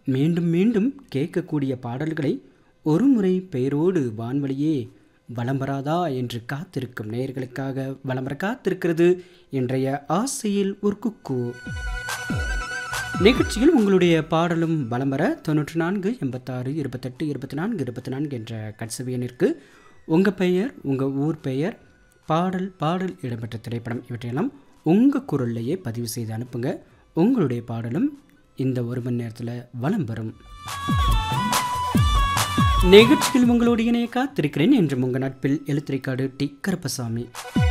மீண்டும் மீண்டும் கேட்கக்கூடிய பாடல்களை ஒருமுறை பெயரோடு வான்வழியே வலம் வராதா என்று காத்திருக்கும் நேயர்களுக்காக வலம் வர காத்திருக்கிறது இன்றைய ஆசையில் ஒரு குக்கு நிகழ்ச்சியில் உங்களுடைய பாடலும் வலம் வர தொண்ணூற்றி நான்கு எண்பத்தாறு இருபத்தெட்டு இருபத்தி நான்கு இருபத்தி நான்கு என்ற கட்சவியனிற்கு உங்கள் பெயர் உங்கள் ஊர் பெயர் பாடல் பாடல் இடம்பெற்ற திரைப்படம் இவற்றையெல்லாம் உங்கள் குரல்லையே பதிவு செய்து அனுப்புங்க உங்களுடைய பாடலும் இந்த ஒரு மணி நேரத்தில் வலம் வரும் நிகழ்ச்சியில் உங்களோடு இணைய காத்திருக்கிறேன் என்று உங்கள் நட்பில் எழுத்திரைக்காடு டி கருப்பசாமி